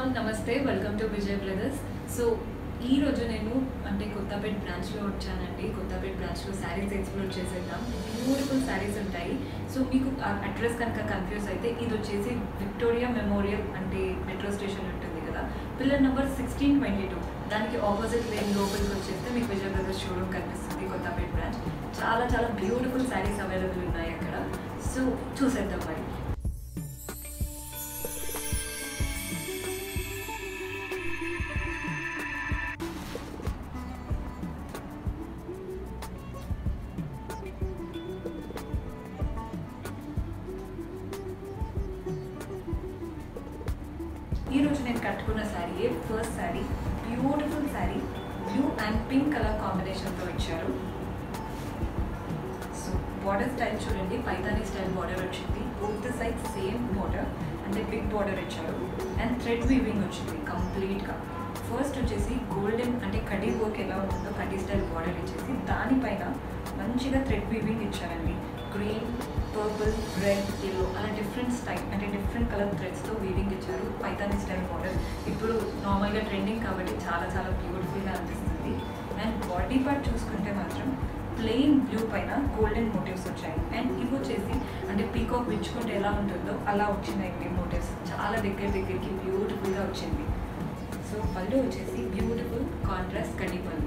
all నమస్తే welcome to Vijay brothers so ఈ రోజు నేను అంటే కొత్తపేట బ్రాంచ్లో వచ్చానండి కొత్తపేట బ్రాంచ్లో శారీస్ ఎక్స్ప్లోర్ చేసేద్దాం బ్యూటిఫుల్ శారీస్ ఉంటాయి సో మీకు అడ్రస్ కనుక కన్ఫ్యూజ్ అయితే ఇది వచ్చేసి విక్టోరియా మెమోరియల్ అంటే మెట్రో స్టేషన్ ఉంటుంది కదా pillar number sixteen twenty two దానికి ఆపోజిట్ లేన్ లోపలికి వచ్చేస్తే మీకు విజయ్ బ్రదర్స్ షోరూమ్ కనిపిస్తుంది కొత్తపేట బ్రాంచ్ చాలా చాలా బ్యూటిఫుల్ శారీస్ అవైలబుల్ ఉన్నాయి అక్కడ సో చూసేద్దాం మరి ఈ రోజు నేను కట్టుకున్న saree first saree beautiful saree blue and pink colour కాంబినేషన్తో ఇచ్చారు సో బార్డర్ స్టైల్ చూడండి పైతానీ స్టైల్ బార్డర్ వచ్చింది both the side same border అంటే బిగ్ బార్డర్ ఇచ్చారు అండ్ థ్రెడ్ వీవింగ్ వచ్చింది కంప్లీట్గా ఫస్ట్ వచ్చేసి గోల్డెన్ అంటే కడీ వర్క్ ఎలా ఉంటుందో కడీ స్టైల్ బార్డర్ ఇచ్చేసి దానిపైన మంచిగా థ్రెడ్ వీవింగ్ ఇచ్చారండి గ్రీన్ పర్పుల్ రెడ్ ఎల్లో అలా డిఫరెంట్ స్టైల్ అంటే డిఫరెంట్ కలర్ థ్రెడ్స్తో వీవింగ్ ఇచ్చారు పైతానీ స్టైల్ బార్డర్ ఇప్పుడు నార్మల్గా ట్రెండింగ్ కాబట్టి చాలా చాలా బ్యూటిఫుల్గా అనిపిస్తుంది అండ్ బాడీ పార్ట్ చూసుకుంటే మాత్రం ప్లెయిన్ బ్లూ పైన గోల్డెన్ మోటివ్స్ వచ్చాయి అండ్ ఇవి వచ్చేసి అంటే పీకాక్ విచ్చుకుంటే ఎలా ఉంటుందో అలా వచ్చినాయి మోటివ్స్ చాలా దగ్గర దగ్గరికి బ్యూటిఫుల్గా వచ్చింది సో పళ్ళు వచ్చేసి బ్యూటిఫుల్ కాంట్రాస్ట్ కడ్డీ పళ్ళు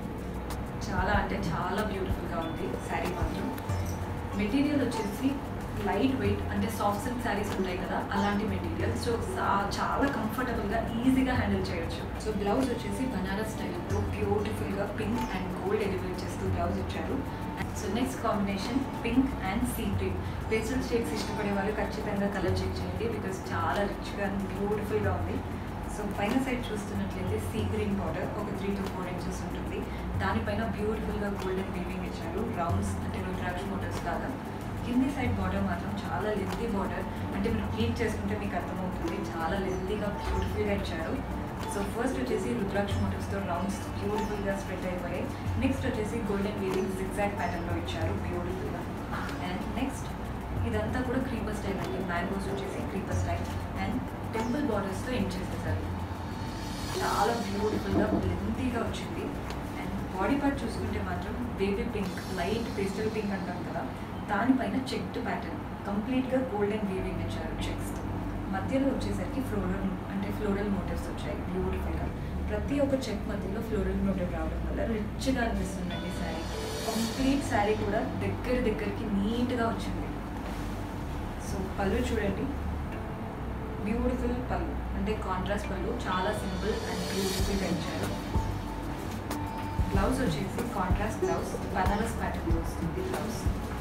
చాలా అంటే చాలా బ్యూటిఫుల్గా ఉంది శారీ మాత్రం మెటీరియల్ వచ్చేసి లైట్ వెయిట్ అంటే సాఫ్ట్ సిల్క్ శారీస్ ఉంటాయి కదా అలాంటి మెటీరియల్ సో చాలా కంఫర్టబుల్గా ఈజీగా హ్యాండిల్ చేయొచ్చు సో బ్లౌజ్ వచ్చేసి బనారస్ స్టైల్తో బ్యూటిఫుల్గా పింక్ అండ్ గోల్డ్ ఎలివేట్ చేస్తూ బ్లౌజ్ ఇచ్చారు so next combination pink and sea green pastel shades ఇష్టపడే వాళ్ళు ఖచ్చితంగా కలర్ చెక్ చేయండి బికాస్ చాలా రిచ్గా అండ్ బ్యూటిఫుల్గా ఉంది సో పైన సైడ్ చూస్తున్నట్లయితే సీ గ్రీన్ బార్డర్ ఒక త్రీ టు ఫోర్ ఇంచెస్ ఉంటుంది దానిపైన బ్యూటిఫుల్గా గోల్డెన్ వీవింగ్ ఇచ్చారు రౌండ్స్ అంటే రుద్రాక్ష మోటర్స్ లాగా కింది సైడ్ బార్డర్ మాత్రం చాలా లెంతీ బార్డర్ అంటే మీరు ప్లీట్ చేసుకుంటే మీకు అర్థమవుతుంది చాలా లెంతీగా బ్యూటిఫుల్గా ఇచ్చారు సో ఫస్ట్ వచ్చేసి రుద్రాక్ష మోటర్స్తో రౌండ్స్ బ్యూటిఫుల్గా స్ప్రెడ్ అయిపోయాయి నెక్స్ట్ వచ్చేసి గోల్డెన్ వీవింగ్ జిగ్జాగ్ ప్యాటర్న్లో ఇచ్చారు బ్యూటిఫుల్గా అండ్ నెక్స్ట్ ఇదంతా కూడా క్రీపర్ స్టైల్ అండి మ్యాంగోస్ వచ్చేసి క్రీపర్ స్టైల్ అండ్ టెంపుల్ బార్డర్స్తో ఎండ్ చేసేసారు చాలా బ్యూటిఫుల్గా లెంతీగా వచ్చింది అండ్ బాడీ పార్ట్ చూసుకుంటే మాత్రం baby pink light pastel pink అంటాం కదా దానిపైన చెక్డ్ ప్యాటర్న్ కంప్లీట్గా గోల్డెన్ వీవింగ్ ఇచ్చారు చెక్స్ మధ్యలో వచ్చేసరికి ఫ్లోరల్ అంటే ఫ్లోరల్ మోటివ్స్ వచ్చాయి బ్యూటిఫుల్గా ప్రతి ఒక్క చెక్ మధ్యలో ఫ్లోరల్ మోటివ్ రావడం వల్ల రిచ్గా అనిపిస్తుందండి శారీ కంప్లీట్ శారీ కూడా దగ్గర దగ్గరికి నీట్గా వచ్చింది సో పళ్ళు చూడండి బ్యూటిఫుల్ పళ్ళు అంటే కాంట్రాస్ట్ పళ్ళు చాలా సింపుల్ అండ్ బ్యూటిఫుల్గా ఇచ్చారు బ్లౌజ్ వచ్చేసి కాంట్రాస్ట్ బ్లౌజ్ బనారస్ ప్యాటర్న్లో వస్తుంది బ్లౌజ్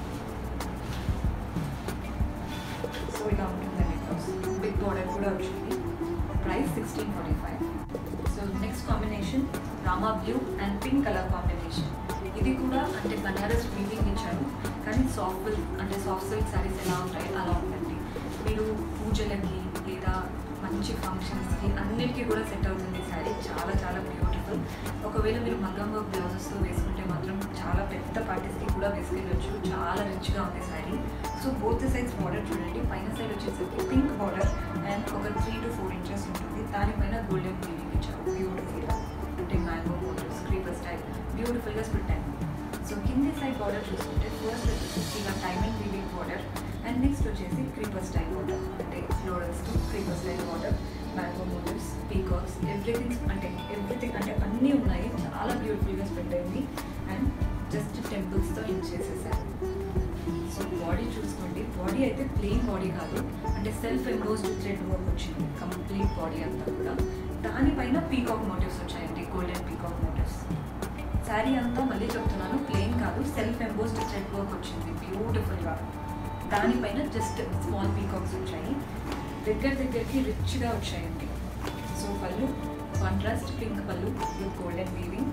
సో ఇలా ఉంటుందండి బ్లౌజ్ బిగ్ బార్డర్ కూడా వచ్చింది price sixteen forty five so next combination Rama blue and pink colour combination ఇది కూడా అంటే బనారస్ వీవింగ్ ఇచ్చారు కానీ సాఫ్ట్ అంటే సాఫ్ట్ సిల్క్ శారీస్ ఎలా ఉంటాయి అలా ఉందండి మీరు పూజలకి లేదా మంచి ఫంక్షన్స్కి అన్నిటికీ కూడా సెట్ అవుతుంది శారీ చాలా చాలా బ్యూటిఫుల్ ఒకవేళ మీరు మగ్గం వర్క్ బ్లౌజెస్తో వేసుకుంటే మాత్రం చాలా పెద్ద పార్టీస్కి కూడా వేసుకెళ్ళొచ్చు చాలా రిచ్గా ఉంది saree so both sides border చూడండి పైన సైడ్ వచ్చేసరికి పింక్ బార్డర్ అండ్ ఒక త్రీ టు ఫోర్ ఇంచెస్ ఉంటుంది దానిపైన గోల్డెన్ వీవింగ్ ఇచ్చారు బ్యూటిఫుల్గా అంటే మ్యాంగో మోటివ్స్ క్రీపర్ స్టైల్ బ్యూటిఫుల్గా స్ప్లిట్ అయింది సో కింది సైడ్ బార్డర్ చూసుకుంటే ఫస్ట్ వచ్చేసి ఇలా diamond weaving border and next వచ్చేసి క్రీపర్ స్టైల్ బార్డర్ అంటే florals creeper style border mango motives peacocks everything అంటే ఎవ్రీథింగ్ అంటే అన్నీ ఉన్నాయి చాలా బ్యూటిఫుల్గా స్ప్రెడ్ అయింది అండ్ జస్ట్ టెంపుల్స్తో యూజ్ చేసేసారు సో బాడీ చూసుకోండి బాడీ అయితే ప్లెయిన్ బాడీ కాదు అంటే సెల్ఫ్ ఎంబోస్డ్ థ్రెడ్ వర్క్ వచ్చింది కంప్లీట్ బాడీ అంతా కూడా దానిపైన పీకాక్ మోటివ్స్ వచ్చాయండి గోల్డెన్ పీకాక్ మోటివ్స్ శారీ అంతా మళ్ళీ చెప్తున్నాను ప్లెయిన్ కాదు సెల్ఫ్ ఎంబోస్డ్ థ్రెడ్ వర్క్ వచ్చింది బ్యూటిఫుల్గా దానిపైన జస్ట్ స్మాల్ పీకాక్స్ వచ్చాయి దగ్గర దగ్గరికి రిచ్గా వచ్చాయండి so pallu contrast pink pallu with golden weaving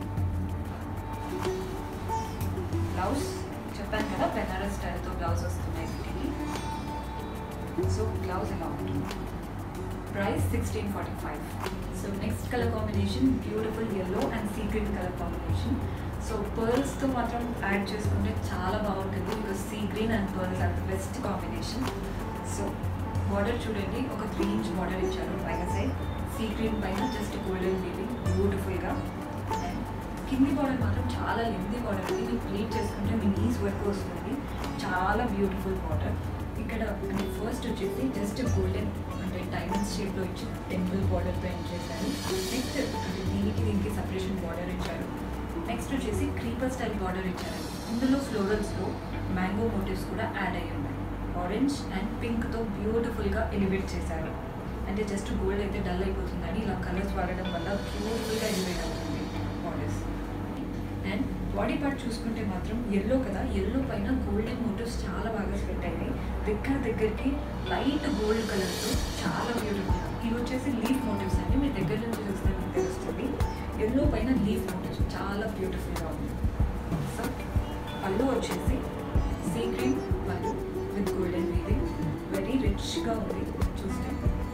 blouse చెప్పాను కదా బెనారస్ స్టైల్తో బ్లౌజ్ వస్తున్నాయి వీటికి సో బ్లౌజ్ ఎలా ఉంటుంది price sixteen forty five so next colour combination beautiful yellow and sea green colour combination so పర్ల్స్తో మాత్రం యాడ్ చేసుకుంటే చాలా బాగుంటుంది because sea green and pearls are the best combination so border చూడండి ఒక త్రీ ఇంచ్ బార్డర్ ఇచ్చారు పైన సైడ్ సీ గ్రీన్ పైన జస్ట్ గోల్డెన్ వీవింగ్ బ్యూటిఫుల్గా అండ్ కింది బార్డర్ మాత్రం చాలా లెంది బార్డర్ అండి మీరు ప్లీట్ చేసుకుంటే మీ నీస్ వరకు వస్తుంది చాలా బ్యూటిఫుల్ బార్డర్ ఇక్కడ అంటే ఫస్ట్ వచ్చేసి జస్ట్ గోల్డెన్ అంటే డైమండ్స్ షేప్లో ఇచ్చిన టెంపుల్ బార్డర్తో ఎండ్ చేశారు నెక్స్ట్ అంటే దీనికి దీనికి సపరేషన్ బార్డర్ ఇచ్చారు నెక్స్ట్ వచ్చేసి క్రీపర్ స్టైల్ బార్డర్ ఇచ్చారు ఇందులో ఫ్లోరల్స్లో మ్యాంగో మోటివ్స్ కూడా యాడ్ అయ్యి ఉన్నాయి ఆరెంజ్ అండ్ పింక్తో బ్యూటిఫుల్గా ఎలివేట్ చేశారు అంటే జస్ట్ గోల్డ్ అయితే డల్ అయిపోతుందని ఇలా కలర్స్ వాడడం వల్ల బ్యూటిఫుల్గా ఎలివేట్ అవుతుంది బార్డర్స్ అండ్ బాడీ పార్ట్ చూసుకుంటే మాత్రం ఎల్లో కదా ఎల్లో పైన గోల్డెన్ మోటివ్స్ చాలా బాగా స్ప్రెడ్ అయినాయి దగ్గర దగ్గరికి లైట్ గోల్డ్ కలర్తో చాలా బ్యూటిఫుల్ ఇవి వచ్చేసి లీఫ్ మోటివ్స్ అండి మీ దగ్గర నుంచి చూస్తే మీకు తెలుస్తుంది ఎల్లో పైన లీఫ్ మోటివ్స్ చాలా బ్యూటిఫుల్గా ఉంది సో పళ్ళు వచ్చేసి sea green pallu with golden weaving very రిచ్గా ఉంది చూస్తే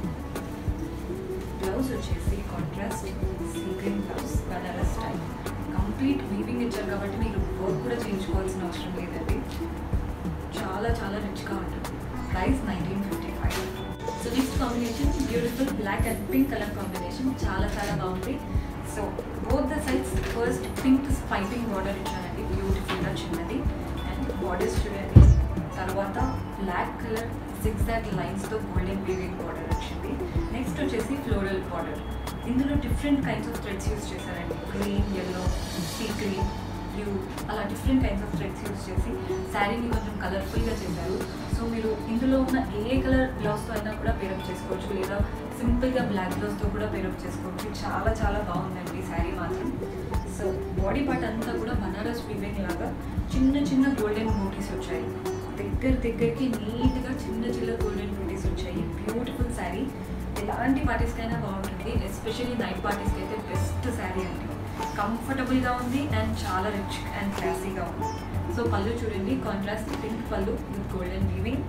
బ్లౌజ్ వచ్చేసి contrast sea green blouse Banaras style complete weaving ఇచ్చారు కాబట్టి మీరు వర్క్ కూడా చేయించుకోవాల్సిన అవసరం లేదండి చాలా చాలా రిచ్గా ఉంటుంది price nineteen fifty five so next combination beautiful black and pink colour combination చాలా చాలా బాగుంది so both the sides first pink piping border ఇచ్చానండి బ్యూటిఫుల్గా చిన్నది అండ్ బార్డర్స్ చూడండి తర్వాత బ్లాక్ కలర్ సిక్స్ లైన్స్తో గోల్డెన్ వీవింగ్ బార్డర్ వచ్చింది నెక్స్ట్ వచ్చేసి ఫ్లోరల్ బార్డర్ ఇందులో different kinds of threads use చేశారండి green yellow sea green blue అలా different kinds of threads use చేసి శారీని కొంచెం కలర్ఫుల్గా చేశారు సో మీరు ఇందులో ఉన్న ఏ కలర్ బ్లౌజ్తో అయినా కూడా పేరప్ చేసుకోవచ్చు లేదా సింపుల్గా బ్లాక్ బ్లౌజ్తో కూడా పేరప్ చేసుకోవచ్చు చాలా చాలా బాగుందండి శారీ మాత్రం సో బాడీ పార్ట్ అంతా కూడా బనారస్ వీవింగ్ లాగా చిన్న చిన్న గోల్డెన్ బూటీస్ వచ్చాయి దగ్గర దగ్గరికి నీట్గా చిన్న చిన్న గోల్డెన్ బూటీస్ వచ్చాయి బ్యూటిఫుల్ శారీ ఎలాంటి పార్టీస్కైనా బాగుంటుంది ఎస్పెషల్లీ నైట్ పార్టీస్కి అయితే బెస్ట్ శారీ అండి కంఫర్టబుల్గా ఉంది అండ్ చాలా రిచ్ అండ్ క్లాసీగా ఉంది సో పళ్ళు చూడండి contrast pink pallu with golden weaving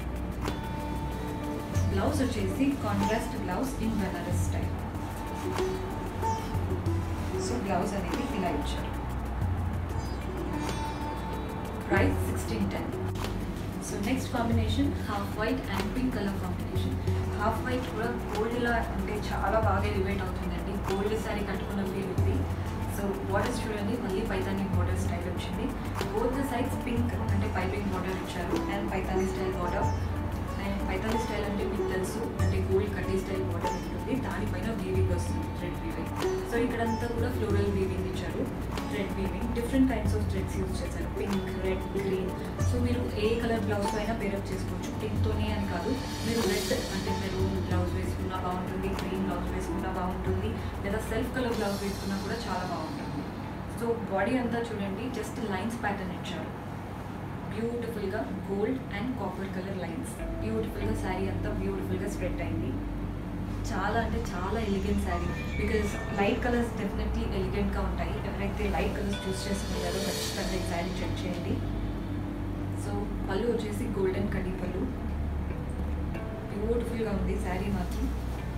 blouse వచ్చేసి contrast blouse in Banaras style so blouse అనేది ఇలా ఇచ్చారు price sixteen ten so next combination half white and pink colour combination half white కూడా గోల్డ్లా అంటే చాలా బాగా ఎలివేట్ అవుతుందండి గోల్డ్ శారీ కట్టుకున్న ఫీల్ ఉంది సో బార్డర్స్ చూడండి మళ్ళీ పైతానీ బార్డర్ స్టైల్ వచ్చింది బోత్ ద సైడ్స్ పింక్ అంటే పైపింగ్ బార్డర్ ఇచ్చారు and Paithani style border and Paithani style అంటే మీకు తెలుసు అంటే గోల్డ్ కడ్డీ స్టైల్ బార్డర్ ఉంటుంది దానిపైన వీవింగ్ వస్తుంది థ్రెడ్ వీవింగ్ సో ఇక్కడంతా కూడా ఫ్లోరల్ వీవింగ్ ఇచ్చారు thread weaving different kinds of threads use చేశారు పింక్ రెడ్ గ్రీన్ సో మీరు ఏ కలర్ బ్లౌజ్ అయినా పేరప్ చేసుకోవచ్చు పింక్తోనే అని కాదు మీరు రెడ్ అంటే మెరూన్ బ్లౌజ్ వేసుకున్నా బాగుంటుంది గ్రీన్ బ్లౌజ్ వేసుకున్నా బాగుంటుంది లేదా సెల్ఫ్ కలర్ బ్లౌజ్ వేసుకున్నా కూడా చాలా బాగుంటుంది సో బాడీ అంతా చూడండి జస్ట్ లైన్స్ ప్యాటర్న్ ఇచ్చారు బ్యూటిఫుల్గా gold and copper colour lines బ్యూటిఫుల్గా శారీ అంతా బ్యూటిఫుల్గా స్ప్రెడ్ అయింది చాలా అంటే చాలా elegant sari because light colours definitely ఎలిగెంట్గా ఉంటాయి ఎవరైతే లైట్ కలర్స్ చూస్ చేసుకుంటారో ఖచ్చితంగా ఈ శారీ చెక్ చేయండి సో పళ్ళు వచ్చేసి గోల్డెన్ కడ్డీ పళ్ళు బ్యూటిఫుల్గా ఉంది శారీ మాత్రం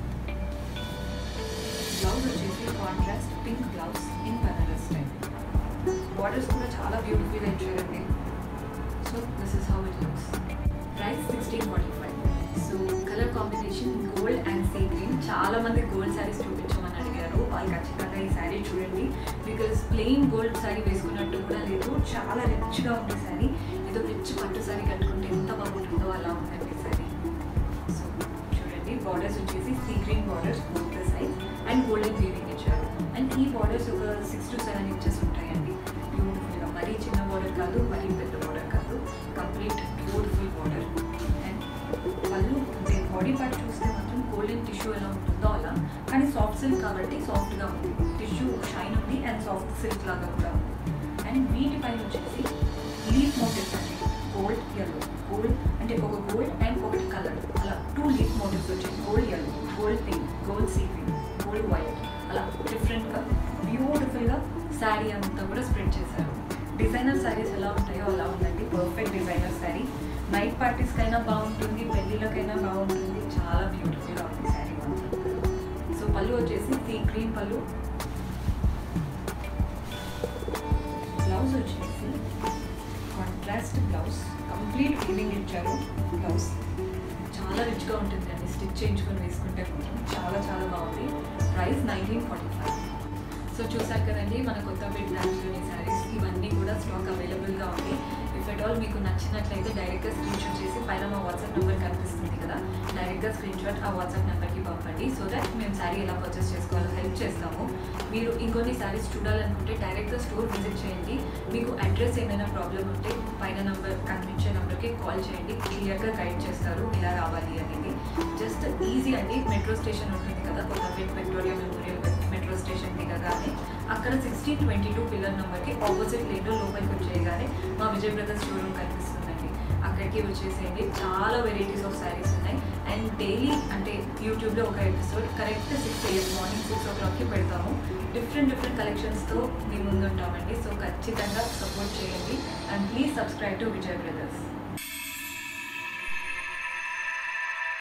బ్లౌజ్ వచ్చేసి contrast pink blouse in Banaras style borders కూడా చాలా బ్యూటిఫుల్గా ఇచ్చారండి so this is how it looks price sixteen forty five so colour combination gold and sea green చాలా మంది గోల్డ్ శారీస్ చూపించమని అడిగారు వాళ్ళు ఖచ్చితంగా ఈ శారీ చూడండి బికాస్ ప్లెయిన్ గోల్డ్ శారీ వేసుకున్నట్టు కూడా లేదు చాలా రిచ్గా ఉంది శారీ ఏదో రిచ్ పట్టు శారీ కట్టుకుంటే ఎంత బాగుంటుందో అలా ఉందండి శారీ సో చూడండి బార్డర్స్ వచ్చేసి sea green borders both the సైజ్ అండ్ గోల్డెన్ వీవింగ్ ఇచ్చారు అండ్ ఈ బార్డర్స్ ఒక సిక్స్ టు సెవెన్ ఇంచెస్ ఉంటాయండి బ్యూటిఫుల్గా మరీ చిన్న బార్డర్ కాదు మరీ పెద్ద బార్డర్ కాదు కంప్లీట్ బ్యూటిఫుల్ బార్డర్ అండ్ పళ్ళు అంటే బాడీ పార్ట్ చూస్తే మాత్రం గోల్డెన్ టిష్యూ ఎలా ఉంటుందో అలా కానీ సాఫ్ట్ సిల్క్ కాబట్టి సాఫ్ట్గా ఉంది టిష్యూ షైన్ ఉంది అండ్ సాఫ్ట్ సిల్క్ లాగా కూడా ఉంది అండ్ వీటిపైన వచ్చేసి లీఫ్ మోటివ్స్ అండి గోల్డ్ ఎల్లో గోల్డ్ అంటే ఒక గోల్డ్ అండ్ ఒకటి కలర్ అలా టూ లీఫ్ మోటివ్స్ వచ్చాయి gold yellow gold pink gold sea pink gold white అలా డిఫరెంట్గా బ్యూటిఫుల్గా శారీ అంతా కూడా స్ప్రెడ్ చేశారు డిజైనర్ శారీస్ ఎలా ఉంటాయో అలా ఉందండి పర్ఫెక్ట్ డిజైనర్ శారీ నైట్ పార్టీస్కైనా బాగుంటుంది పెళ్ళిళ్ళకైనా బాగుంటుంది చాలా బ్యూటిఫుల్గా ఉంది శారీ మాత్రం సో పళ్ళు వచ్చేసి సీ గ్రీన్ పళ్ళు బ్లౌజ్ వచ్చేసి కాంట్రాస్ట్ బ్లౌజ్ కంప్లీట్ వీవింగ్ ఇచ్చారు బ్లౌజ్ చాలా రిచ్గా ఉంటుంది అండి స్టిచ్ చేయించుకొని వేసుకుంటే మాత్రం చాలా చాలా బాగుంది price nineteen forty five so చూసారు కదండి మన కొత్త బిడ్ డాన్స్లోని శారీస్ ఇవన్నీ కూడా స్టాక్ అవైలబుల్గా ఉంది ఇఫ్ ఎట్ ఆల్ మీకు నచ్చినట్లయితే డైరెక్ట్గా స్క్రీన్ షాట్ చేసి పైన మా వాట్సాప్ నెంబర్ కనిపిస్తుంది కదా డైరెక్ట్గా స్క్రీన్ షాట్ ఆ వాట్సాప్ నెంబర్కి పంపండి సో దట్ మేము శారీ ఎలా పర్చేస్ చేసుకోవాలో హెల్ప్ చేస్తాము మీరు ఇంకొన్ని శారీస్ చూడాలనుకుంటే డైరెక్ట్గా స్టోర్ విజిట్ చేయండి మీకు అడ్రస్ ఏమైనా ప్రాబ్లం ఉంటే పైన నెంబర్ కనిపించే నెంబర్కి కాల్ చేయండి క్లియర్గా గైడ్ చేస్తారు ఎలా రావాలి అనేది జస్ట్ ఈజీ అండి మెట్రో స్టేషన్ ఉంటుంది కదా Kothapet Victoria Memorial metro station దిగగానే అక్కడ సిక్స్టీన్ ట్వంటీ టూ పిల్లర్ నెంబర్కి ఆపోజిట్ లేన్లో లోపలికి వచ్చేయగానే మా విజయ్ బ్రదర్స్ షోరూమ్ కనిపిస్తుందండి అక్కడికి వచ్చేసేయండి చాలా వెరైటీస్ ఆఫ్ శారీస్ ఉన్నాయి అండ్ డైలీ అంటే యూట్యూబ్లో ఒక episode correct six AM morning six ఓ క్లాక్కి పెడతాము డిఫరెంట్ డిఫరెంట్ కలెక్షన్స్తో మీ ముందు ఉంటామండి సో ఖచ్చితంగా సపోర్ట్ చేయండి and please subscribe to Vijay brothers